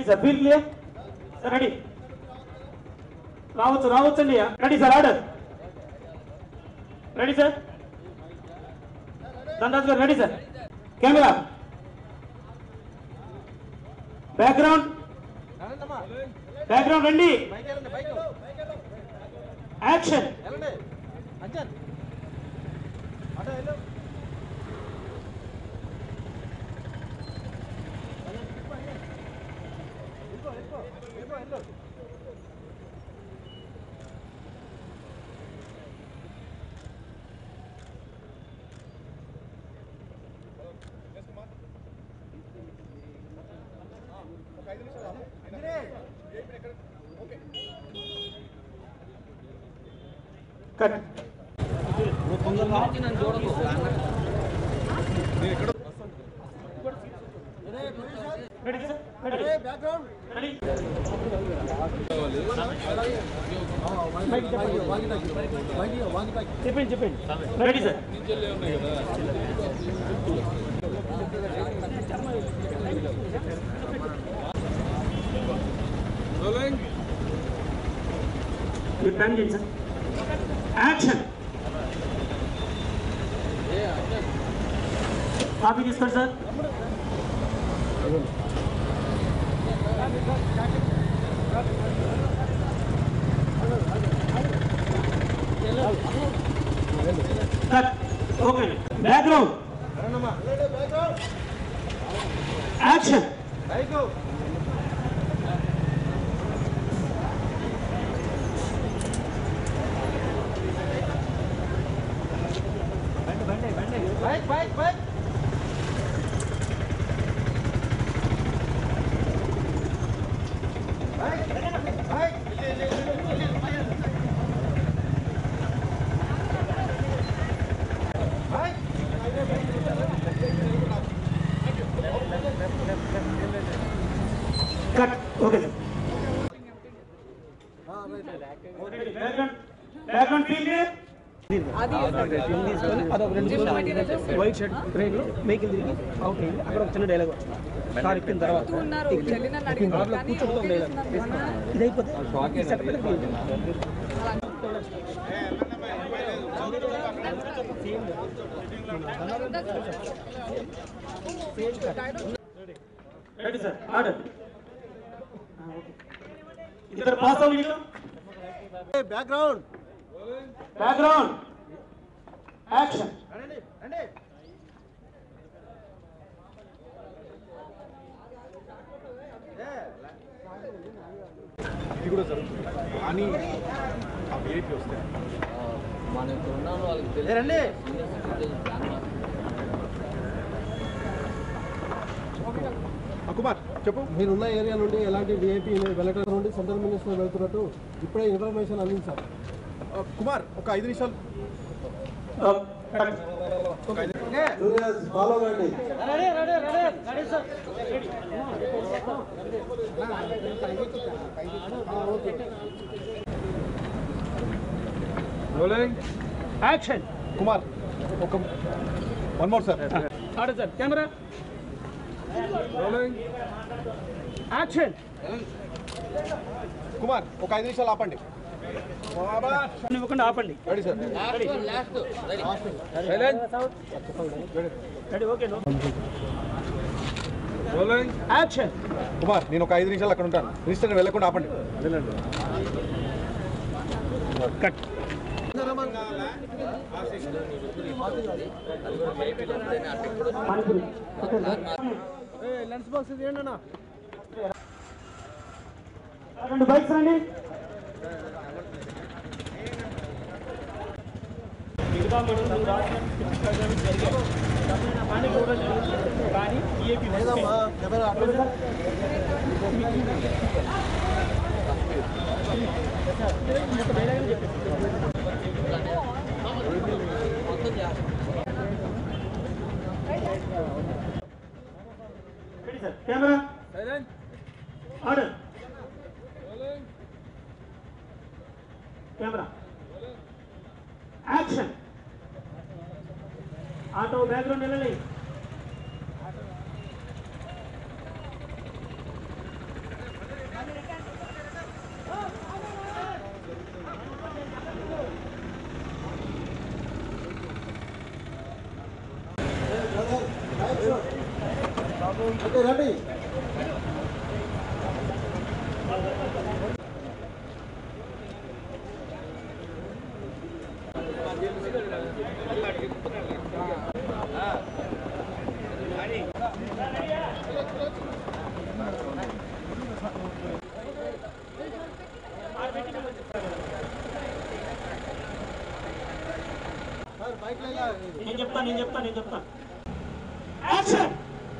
Sir feel clear sir ready రావచ్చు రావచ్చండి ready sir order ready sir Dhanraj garu ready sir camera background background రండి action cut ready sir ready ready చెప్పండి చెప్పండి ready sir మీరు time చేయండి sir action copy తీసుకోండి sir cut okay background action cut okay sir background background feel clear white shirt break vehicle తిరిగి out అయింది అక్కడ ఒక చిన్న డైలాగ్ కార్ ఎక్కిన తర్వాత ఉన్నారు చెల్లి నన్ను అడిగారు కానీ ఓకే చేస్తున్నాను ఇది అయిపోతే ఈ సెటప్ అయితే ఫీల్ రెడీ సార్ ఆర్డర్ ఇద్దరు పాస్ అవ్వండి బ్యాక్గ్రౌండ్ బ్యాక్గ్రౌండ్ యాక్షన్ ఇది కూడా జరుగుతుంది కానీ ఆ వీఐపీ వస్తే రండి కుమార్ చెప్పు మీరున్న ఏరియా నుండి ఎలాంటి విఐపీ వెళ్ళటం నుండి సెంట్రల్ మినిస్టర్ వెళ్తున్నట్టు ఇప్పుడే ఇన్ఫర్మేషన్ అందించారు ఆ, కుమార్ ఒక ఐదు నిమిషాలు ఫాలో కండి యాక్షన్ కుమార్ ఒక one more sir order sir camera action Kumar ఒక ఐదు నిమిషాలు ఆపండి ఇవ్వకుండా ఆపండి ready sir ready okay action Kumar నేను ఒక ఐదు నిమిషాలు అక్కడ ఉంటాను రిజిస్టర్ వెళ్ళకుండా ఆపండి కట్ లెన్స్ బాక్స్ ఇదేంటి అన్న రెండు బైక్స్ రండి లేదమ్మా ఎవరు అక్కడ ready sir camera order camera action auto background వెళ్ళండి ఓకే రండి సార్ బైక్ లేదా నేను చెప్తాను నేను చెప్తాను నేను చెప్తాను యాక్షన్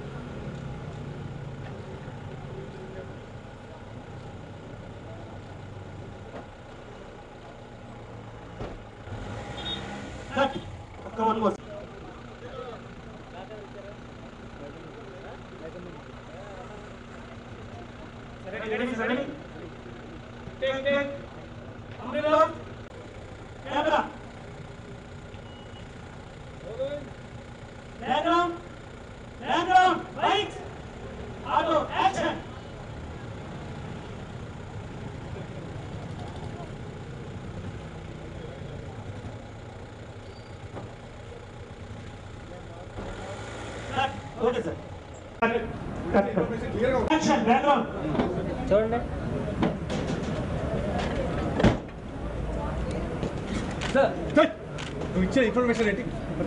కట్ ఒక్క one more ready ready ready take take umbrella camera Background, background, right, auto, action. Cut. Okay, sir. Cut it. Cut it. క్లియర్గా ఉంది Action, background. చూడండి సార్ ఏయ్, నువ్వు ఇచ్చిన ఇన్ఫర్మేషన్ ఏంటి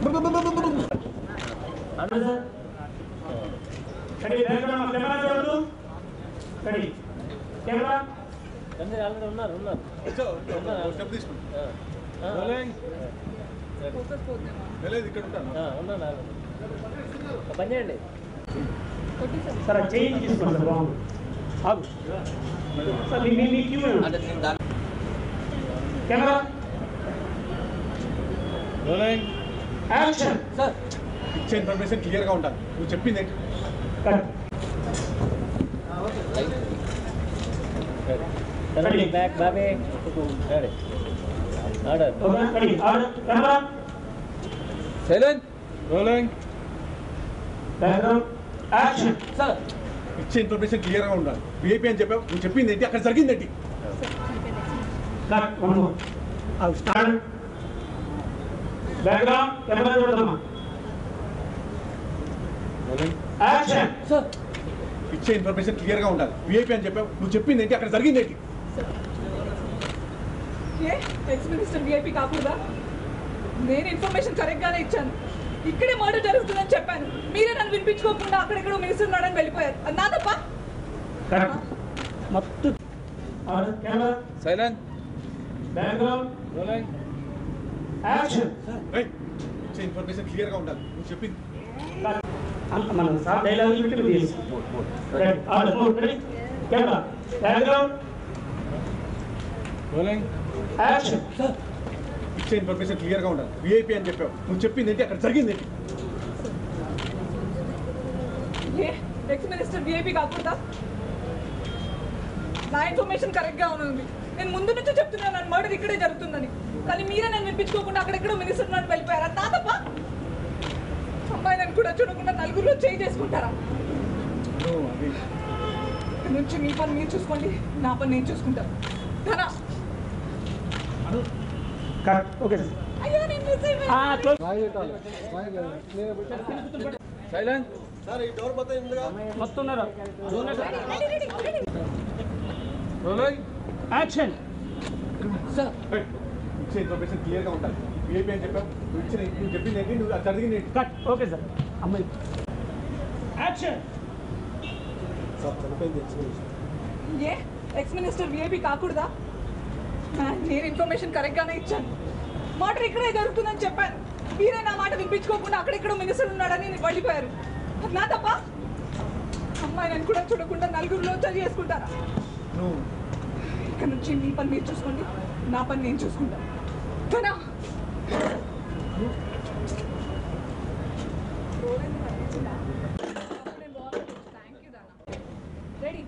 Under, sir. Ready, background, camera చూడదు. Ready. Camera. అందరు already ఉన్నారు ఉన్నారు స్టెప్ తీసుకుంటా ఫోకస్ పోతున్నామా లేదు ఇక్కడ ఉంటాను ఉన్నాను ఆల్రెడీ పని చేయండి కొట్టేసాను సార్ ఆ చేంజ్ తీసుకోండి సార్ బాగుంది ఆగు సార్ మీ మీ మీ క్యూ కెమెరా యాక్షన్ సార్ ఇచ్చే ఇన్ఫర్మేషన్ క్లియర్గా ఉండాలి నువ్వు చెప్పింది ఏంటి కట్ రెడీ బ్యాక్ బాబే ready order okay ready order camera silent rolling background action sir ఇచ్చే ఇన్ఫర్మేషన్ క్లియర్గా ఉండాలి విఐపి అని చెప్పావు నువ్వు చెప్పింది ఏంటి అక్కడ జరిగింది ఏంటి కట్ వన్ మోర్ ఆగు స్టార్ట్ బ్యాక్గ్రౌండ్ కెమెరా చూడదమ్మా యాక్షన్ సార్ ఇచ్చే ఇన్ఫర్మేషన్ క్లియర్గా ఉండాలి విఐపి అని చెప్పావు నువ్వు చెప్పింది ఏంటి అక్కడ జరిగింది ఏంటి ఏ ఎక్స్ మినిస్టర్ విఐపి కాకూడదా నేను ఇన్ఫర్మేషన్ కరెక్ట్గానే ఇచ్చాను ఇక్కడే మర్డర్ జరుగుతుందని చెప్పాను మీరే నన్ను వినిపించుకోకుండా అక్కడెక్కడో మినిస్టర్ ఉన్నాడని వెళ్ళిపోయారు అది నా తప్ప కరెక్ట్ మొత్తం order camera silent background rolling action ఏయ్, ఇచ్చే ఇన్ఫర్మేషన్ క్లియర్గా ఉండాలి నువ్వు చెప్పింది అంత మనం సార్ డైలాగ్ పెట్టి తీసి ready order mood ready camera background rolling action sir ఇచ్చే ఇన్ఫర్మేషన్ క్లియర్గా ఉండాలి విఐపి అని చెప్పావు నువ్వు చెప్పింది ఏంటి అక్కడ జరిగింది ఏంటి ఏ ఎక్స్ మినిస్టర్ విఐపి కాకూడదా నా ఇన్ఫర్మేషన్ కరెక్ట్గా ఉంది నేను ముందు నుంచి చెప్తున్నాను నన్ను మర్డర్ ఇక్కడే జరుగుతుందని కానీ మీరే నన్ను వినిపించుకోకుండా అక్కడెక్కడో మినిస్టర్ ఉన్నాడు వెళ్ళిపోయారు అది నా తప్ప అమ్మాయి నన్ను కూడా చూడకుండా నలుగురిలో చేయి చేసుకుంటారా నువ్వు అది ఇక్కడి నుంచి మీ పని మీరు చూసుకోండి నా పని నేను చూసుకుంటాను ధనా కట్ ఓకే సార్ అయ్యో నేను మిస్ అయిపోయాను. క్లోజ్ రాయి పెట్టాలి రాయి లేదు. నేను పెట్టాను. సైలెంట్ సార్ ఈ డోర్ మొత్తం ఉందిగా మొత్తం ఉన్నారు ready, ready, ready. Rolling action sir ఏయ్, ఇచ్చే ఇన్ఫర్మేషన్ క్లియర్గా ఉండాలి విఐపి అని చెప్పావు నువ్వు ఇచ్చిన నువ్వు చెప్పింది ఏంటి నువ్వు అది జరిగింది ఏంటి కట్ ఓకే సార్ అమ్మాయి యాక్షన్ సార్ చనిపోయింది ఎక్స్ప్లెనేషన్ ఏ ఎక్స్ మినిస్టర్ విఐపి కాకూడదా ఆ, నేను ఇన్ఫర్మేషన్ కరెక్ట్గానే ఇచ్చాను మర్డర్ ఇక్కడే జరుగుతుందని చెప్పాను మీరే నా మాట వినిపించుకోకుండా అక్కడెక్కడో మినిస్టర్ ఉన్నాడని నేను వెళ్ళిపోయారు అది నా తప్ప అమ్మాయి నన్ను కూడా చూడకుండా నలుగురిలో చదివి చేసుకుంటారా నువ్వు ఇక్కడ నుంచి మీ పని మీరు చూసుకోండి నా పని నేను చూసుకుంటాను కనా రెడీ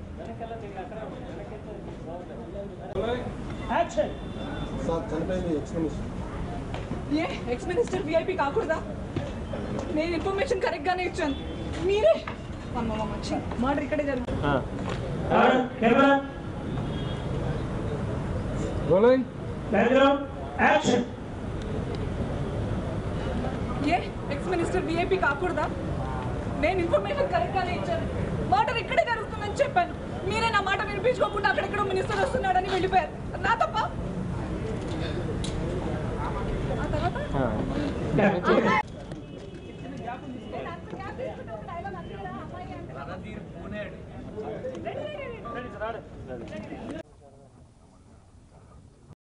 యాక్షన్ సార్ చనిపోయింది ఎక్స్ప్లెనేషన్ ఏ ఎక్స్ మినిస్టర్ విఐపి కాకూడదా నేను ఇన్ఫర్మేషన్ కరెక్ట్గానే ఇచ్చాను మీరే అమ్మ మమ్మ వచ్చి మర్డర్ ఇక్కడే జరుగుతుంది order camera rolling background action ఏ ఎక్స్ మినిస్టర్ విఐపి కాకూడదా నేను ఇన్ఫర్మేషన్ కరెక్ట్ గానే ఇచ్చాను మర్డర్ ఇక్కడే జరుగుతుందని చెప్పాను మీరే నా మాట వినిపించుకోకుండా అక్కడెక్కడో మినిస్టర్ వస్తున్నాడని వెళ్ళిపోయారు నా తప్ప ఆ తర్వాత నేను అంత గ్యాప్ తీసుకుంటే ఒక డైలాగ్ అంతే కదా అమ్మాయి అంటే రండి, రండి, రండి. రండి, రండి.